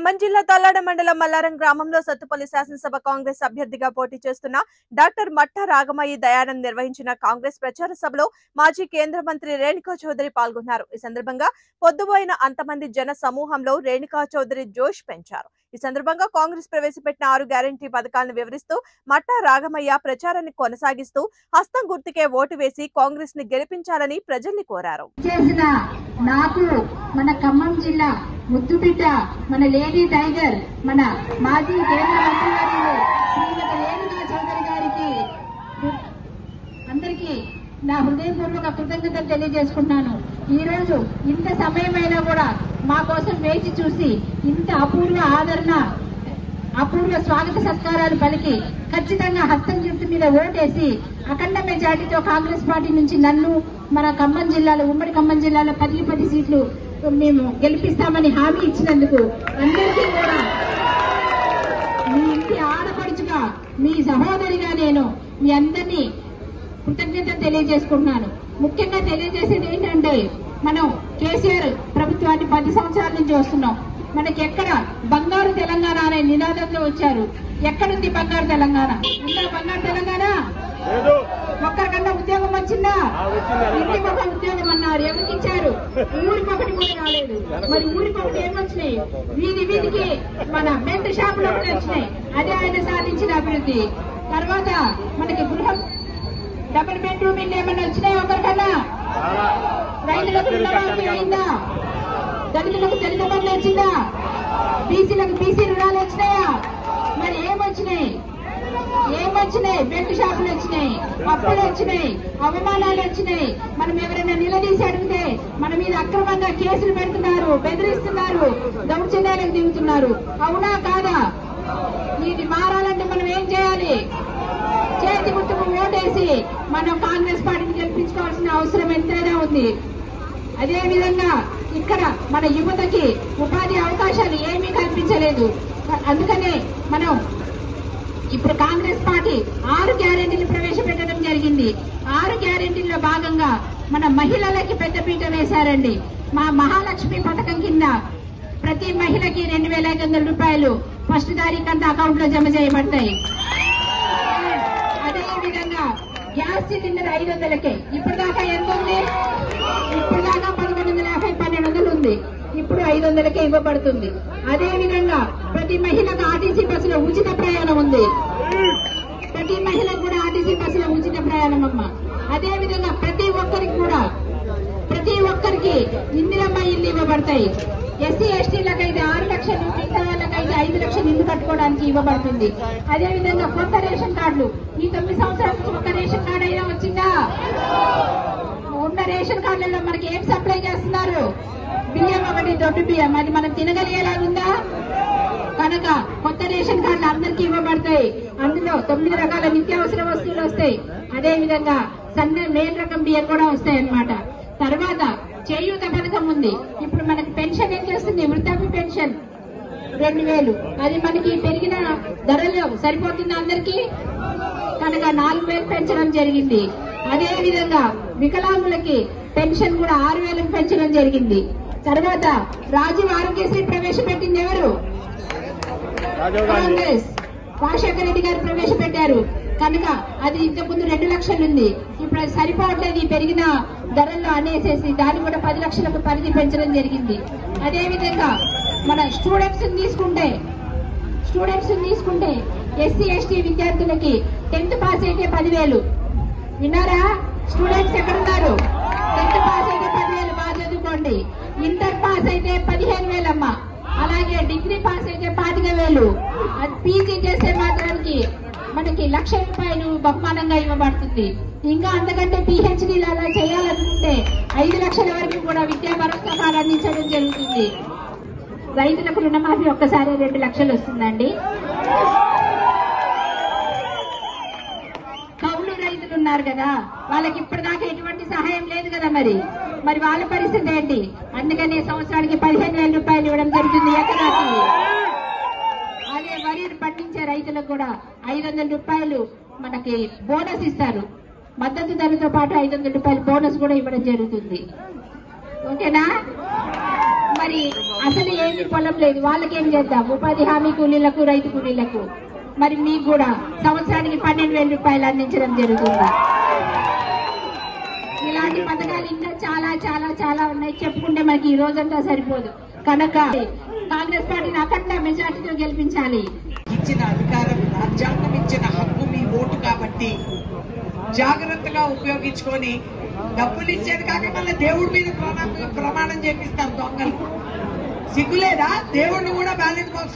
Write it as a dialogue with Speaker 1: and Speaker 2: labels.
Speaker 1: ఖమ్మం జిల్లా తల్లాడ మండలం మల్లారం గ్రామంలో సత్తుపల్లి శాసనసభ కాంగ్రెస్ అభ్యర్థిగా పోటీ చేస్తున్న డాక్టర్ మట్ట రాగమయ్యి దయానంద్ నిర్వహించిన కాంగ్రెస్ ప్రచార సభలో మాజీ కేంద్ర మంత్రి రేణుకా చౌదరి పాల్గొన్నారు ఈ సందర్భంగా పొద్దుపోయిన అంతమంది జన సమూహంలో రేణుకా చౌదరి జోష్ పెంచారు ఈ సందర్భంగా కాంగ్రెస్ ప్రవేశపెట్టిన ఆరు గ్యారంటీ పథకాలను వివరిస్తూ మట్టా రాగమయ్య ప్రచారాన్ని కొనసాగిస్తూ హస్తం గుర్తుకే ఓటు వేసి కాంగ్రెస్ ని గెలిపించాలని ప్రజల్ని కోరారు
Speaker 2: చేసిన నాకు మన ఖమ్మం జిల్లా ముద్దుబిడ్డ మన లేడీ టైగర్ మన మాజీ కేంద్ర మంత్రివర్యులు శ్రీమతి రేణుకా చౌదరి గారికి అందరికీ నా హృదయపూర్వక కృతజ్ఞతలు తెలియజేసుకుంటున్నాను ఈ రోజు ఇంత సమయమైనా కూడా మా కోసం వేచి చూసి ఇంత అపూర్వ ఆదరణ అపూర్వ స్వాగత సత్కారాలు పలికి ఖచ్చితంగా హస్తం గుర్తు మీద ఓటేసి అఖండ మెజార్టీతో కాంగ్రెస్ పార్టీ నుంచి నన్ను మన ఖమ్మం జిల్లాలో ఉమ్మడి ఖమ్మం జిల్లాలో పది పది సీట్లు మేము గెలిపిస్తామని హామీ ఇచ్చినందుకు అందరికీ కూడా మీ ఇంటి ఆడపడుచుగా మీ సహోదరిగా నేను మీ అందరినీ కృతజ్ఞత తెలియజేసుకుంటున్నాను ముఖ్యంగా తెలియజేసేది ఏంటంటే మనం కేసీఆర్ ప్రభుత్వాన్ని పది సంవత్సరాల నుంచి వస్తున్నాం మనకి ఎక్కడ బంగారు తెలంగాణ అనే నినాదంతో వచ్చారు ఎక్కడుంది బంగారు తెలంగాణ ఉందా బంగారు తెలంగాణ ఒక్కరికన్నా ఉద్యోగం వచ్చిందా ఇంటికి ఒక ఉద్యోగం అన్నారు ఎవరికి ఇచ్చారు ఊరికి ఒకటి కూడా రాలేదు మరి ఊరికి ఒకటి ఏమొచ్చినాయి వీధి వీధికి మన మెంట్ షాపులు ఒకటి వచ్చినాయి అదే ఆయన సాధించిన అభివృద్ధి తర్వాత మనకి గృహం డబుల్ బెడ్రూమ్ ఇల్లు ఏమన్నా వచ్చినాయి ఒకరికన్నా రైతులకు రుణమాఫీ అయిందా దళితులకు దళిత బండ్లు వచ్చిందా బీసీలకు బీసీ రుణాలు వచ్చినాయా మరి ఏమొచ్చినాయి ఏమొచ్చినాయి బెల్ట్ షాపులు వచ్చినాయి అప్పులు వచ్చినాయి అవమానాలు వచ్చినాయి మనం ఎవరైనా నిలదీసి అడిగితే మన మీద అక్రమంగా కేసులు పెడుతున్నారు బెదిరిస్తున్నారు దౌర్జన్యాలకు దిగుతున్నారు అవునా కాదా ఇది మారాలంటే మనం ఏం చేయాలి చేతి గుర్తుకు ఓటేసి మనం కాంగ్రెస్ పార్టీని గెలిపించుకోవాల్సిన అవసరం ఎంతైనా ఉంది అదే విధంగా ఇక్కడ మన యువతకి ఉపాధి అవకాశాలు ఏమీ కల్పించలేదు అందుకనే మనం ఇప్పుడు కాంగ్రెస్ పార్టీ ఆరు గ్యారెంటీలు ప్రవేశపెట్టడం జరిగింది ఆరు గ్యారెంటీల్లో భాగంగా మన మహిళలకి పెద్దపీట వేశారండి మా మహాలక్ష్మి పథకం కింద ప్రతి మహిళకి రెండు వేల ఐదు వందల రూపాయలు ఫస్ట్ తారీఖు అంతా అకౌంట్ లో జమ చేయబడతాయి అదే విధంగా గ్యాస్ సిలిండర్ ఐదు వందలకే ఇప్పుడు దాకా ఎంత ఉంది ఇప్పుడు దాకా పదకొండు వందల యాభై పన్నెండు వందలు ఉంది ఇప్పుడు ఐదు వందలకే ఇవ్వబడుతుంది అదే విధంగా ప్రతి మహిళకు ఆర్టీసీ బస్సులో ఉచిత ప్రయాణం ఉంది ప్రతి మహిళకు కూడా ఆర్టీసీ బస్సులో ఉచిత ప్రయాణం అమ్మ అదే విధంగా ప్రతి ఒక్కరికి కూడా ప్రతి ఒక్కరికి ఇందిరమ్మ ఇల్లు ఇవ్వబడతాయి ఎస్సీ ఎస్టీలకైతే ఆరు లక్షలు మిగతా వాళ్ళకైతే ఐదు లక్షలు ఇల్లు కట్టుకోవడానికి ఇవ్వబడుతుంది అదే విధంగా కొత్త రేషన్ కార్డులు ఈ తొమ్మిది సంవత్సరాల నుంచి ఒక్క రేషన్ కార్డు అయినా వచ్చిందా ఉన్న రేషన్ కార్డులలో మనకి ఏం సప్లై చేస్తున్నారు బియ్యం ఒకటి దొడ్డు బియ్యం అది మనం తినగలిగేలాగుందా కనుక కొత్త రేషన్ కార్డులు అందరికీ ఇవ్వబడతాయి అందులో తొమ్మిది రకాల నిత్యావసర వస్తువులు వస్తాయి అదే విధంగా సన్న మేల్ రకం బియ్యం కూడా వస్తాయి అన్నమాట తర్వాత చేయూత పథకం ఉంది ఇప్పుడు మనకి పెన్షన్ ఏం చేస్తుంది వృద్ధాప్య పెన్షన్ రెండు వేలు అది మనకి పెరిగిన ధరలు సరిపోతుంది అందరికీ కనుక నాలుగు వేలు పెంచడం జరిగింది అదే విధంగా వికలాంగులకి పెన్షన్ కూడా ఆరు వేలకు పెంచడం జరిగింది తర్వాత రాజీవ్ ఆరోగ్యశ్రీ ప్రవేశపెట్టింది ఎవరు కాంగ్రెస్ రాజశేఖర రెడ్డి గారు ప్రవేశపెట్టారు కనుక అది ఇంతకుముందు రెండు లక్షలు ఉంది ఇప్పుడు అది సరిపోవట్లేదు ఈ పెరిగిన ధరల్లో అనేసేసి దాన్ని కూడా పది లక్షలకు పరిధి పెంచడం జరిగింది అదే విధంగా మన స్టూడెంట్స్ తీసుకుంటే స్టూడెంట్స్ తీసుకుంటే ఎస్సీ ఎస్టీ విద్యార్థులకి టెన్త్ పాస్ అయితే పదివేలు విన్నారా స్టూడెంట్స్ ఎక్కడున్నారు టెన్త్ పాస్ అయితే పదివేలు బాగా చదువుకోండి ఇంటర్ పాస్ అయితే పదిహేను వేలమ్మ అలాగే డిగ్రీ పాస్ అయితే పాతిక వేలు అది పీజీ చేసే మాత్రానికి మనకి లక్ష రూపాయలు బహుమానంగా ఇవ్వబడుతుంది ఇంకా అంతకంటే పిహెచ్డీలు అలా చేయాలనుకుంటే ఐదు లక్షల వరకు కూడా విద్యా భరోసాలు అందించడం జరుగుతుంది రైతులకు రుణమాఫీ ఒక్కసారి రెండు లక్షలు వస్తుందండి కౌలు రైతులు ఉన్నారు కదా వాళ్ళకి ఇప్పటిదాకా ఎటువంటి సహాయం లేదు కదా మరి మరి వాళ్ళ పరిస్థితి ఏంటి అందుకనే సంవత్సరానికి పదిహేను వేల రూపాయలు ఇవ్వడం జరుగుతుంది ఎకరాకి అదే వరి పండించే రైతులకు కూడా ఐదు వందల రూపాయలు మనకి బోనస్ ఇస్తారు మద్దతు ధరతో పాటు ఐదు వందల రూపాయలు బోనస్ కూడా ఇవ్వడం జరుగుతుంది ఓకేనా మరి అసలు ఏమి పొలం లేదు వాళ్ళకి ఏం చేద్దాం ఉపాధి హామీ కూలీలకు రైతు కూలీలకు మరి మీకు కూడా సంవత్సరానికి పన్నెండు వేల రూపాయలు అందించడం జరుగుతుంది ఇలాంటి పథకాలు ఇంకా చాలా చాలా చాలా ఉన్నాయి చెప్పుకుంటే మనకి ఈ రోజంతా సరిపోదు కనుక కాంగ్రెస్ పార్టీని అఖండ మెజార్టీతో గెలిపించాలి
Speaker 3: ఇచ్చిన అధికారం రాజ్యాంగం ఇచ్చిన హక్కు మీ ఓటు కాబట్టి జాగ్రత్తగా ఉపయోగించుకొని డబ్బులు ఇచ్చేది కాక మళ్ళీ దేవుడి మీద ప్రమాణం ప్రమాణం చేపిస్తారు దొంగలు సిగ్గులేదా దేవుడిని కూడా బ్యాలెట్ బాక్స్